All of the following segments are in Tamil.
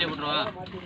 வீடியோ போட்டுருவா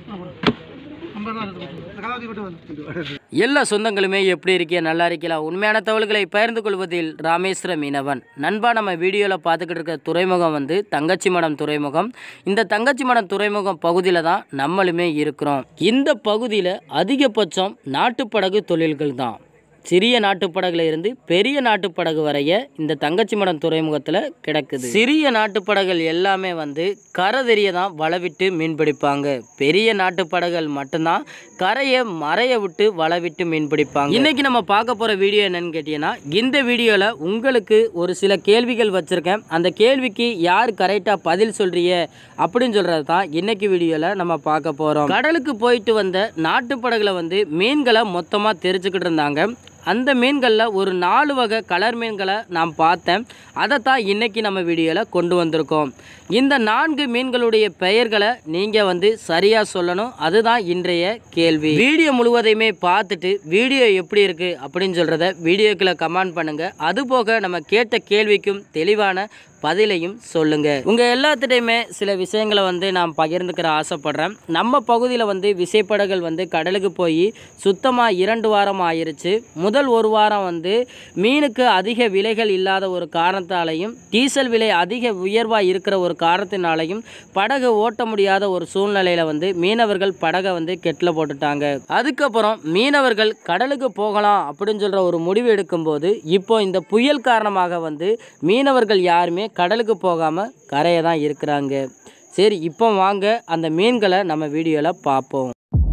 எல்லா சொந்தங்களுமே எப்படி இருக்கீங்க நல்லா இருக்கலாம் உண்மையான தகவல்களை பகிர்ந்து கொள்வதில் ராமேஸ்வர மீனவன் நண்பா நம்ம வீடியோவில் பார்த்துக்கிட்டு இருக்க துறைமுகம் வந்து தங்கச்சி மடம் துறைமுகம் இந்த தங்கச்சி மடம் துறைமுகம் பகுதியில் தான் நம்மளுமே இருக்கிறோம் இந்த பகுதியில் அதிகபட்சம் நாட்டுப்படகு தொழில்கள் தான் சிறிய நாட்டுப்படகுல இருந்து பெரிய நாட்டுப்படகு வரைய இந்த தங்கச்சி மடம் துறைமுகத்தில் கிடக்குது சிறிய நாட்டுப்படகுகள் எல்லாமே வந்து கரை தெரிய தான் வளவிட்டு மீன் பிடிப்பாங்க பெரிய நாட்டுப்படகுகள் மட்டும்தான் கரையை மறைய விட்டு வளவிட்டு மீன் பிடிப்பாங்க இன்னைக்கு நம்ம பார்க்க போகிற வீடியோ என்னன்னு கேட்டீங்கன்னா இந்த வீடியோவில் உங்களுக்கு ஒரு சில கேள்விகள் வச்சுருக்கேன் அந்த கேள்விக்கு யார் கரெக்டாக பதில் சொல்றிய அப்படின்னு சொல்கிறது தான் இன்னைக்கு வீடியோவில் நம்ம பார்க்க போகிறோம் கடலுக்கு போயிட்டு வந்த நாட்டுப்படகுல வந்து மீன்களை மொத்தமாக தெரிச்சுக்கிட்டு இருந்தாங்க அந்த மீன்களில் ஒரு நாலு வகை கலர் மீன்களை நான் பார்த்தேன் அதைத்தான் இன்னைக்கு நம்ம வீடியோவில் கொண்டு வந்திருக்கோம் இந்த நான்கு மீன்களுடைய பெயர்களை நீங்கள் வந்து சரியாக சொல்லணும் அதுதான் இன்றைய கேள்வி வீடியோ முழுவதையுமே பார்த்துட்டு வீடியோ எப்படி இருக்குது அப்படின்னு சொல்கிறத வீடியோக்குள்ளே கமெண்ட் பண்ணுங்கள் அதுபோக நம்ம கேட்ட கேள்விக்கும் தெளிவான பதிலையும் சொல்லுங்க உங்க எல்லாத்துட்டையுமே சில விஷயங்களை வந்து நான் பகிர்ந்துக்கிற ஆசைப்படுறேன் நம்ம பகுதியில் வந்து விசைப்படகுகள் வந்து கடலுக்கு போய் சுத்தமாக இரண்டு வாரம் ஆயிருச்சு முதல் ஒரு வாரம் வந்து மீனுக்கு அதிக விலைகள் இல்லாத ஒரு காரணத்தாலையும் டீசல் விலை அதிக உயர்வாக இருக்கிற ஒரு காரணத்தினாலையும் படகு ஓட்ட முடியாத ஒரு சூழ்நிலையில வந்து மீனவர்கள் படகை வந்து கெட்டில் போட்டுட்டாங்க அதுக்கப்புறம் மீனவர்கள் கடலுக்கு போகலாம் அப்படின்னு சொல்ற ஒரு முடிவு எடுக்கும்போது இப்போ இந்த புயல் காரணமாக வந்து மீனவர்கள் யாருமே கடலுக்கு போகாமல் கரையை தான் இருக்கிறாங்க சரி இப்போ வாங்க அந்த மீன்களை நம்ம வீடியோவில் பார்ப்போம்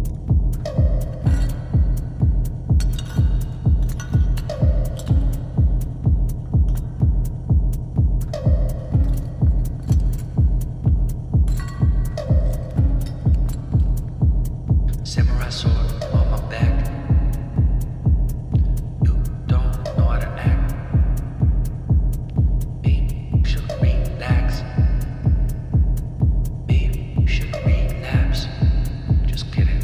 Samurai sword on my back. You don't know how to act. Baby, you should relax. Baby, you should relapse. Just kidding.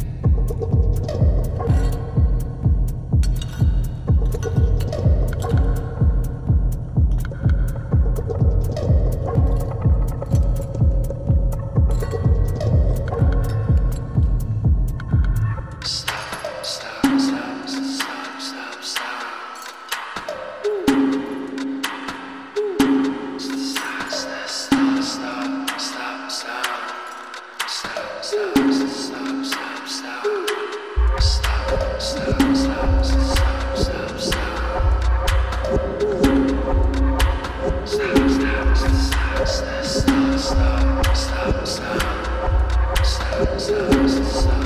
Stop, stop, stop, stop, stop, stop. Stop, stop, stop, stop, stop, stop. Stop, stop, stop, stop, stop. Stop, stop, stop, stop, stop, stop. Stop, stop, stop, stop, stop, stop, stop. Stop, stop, stop.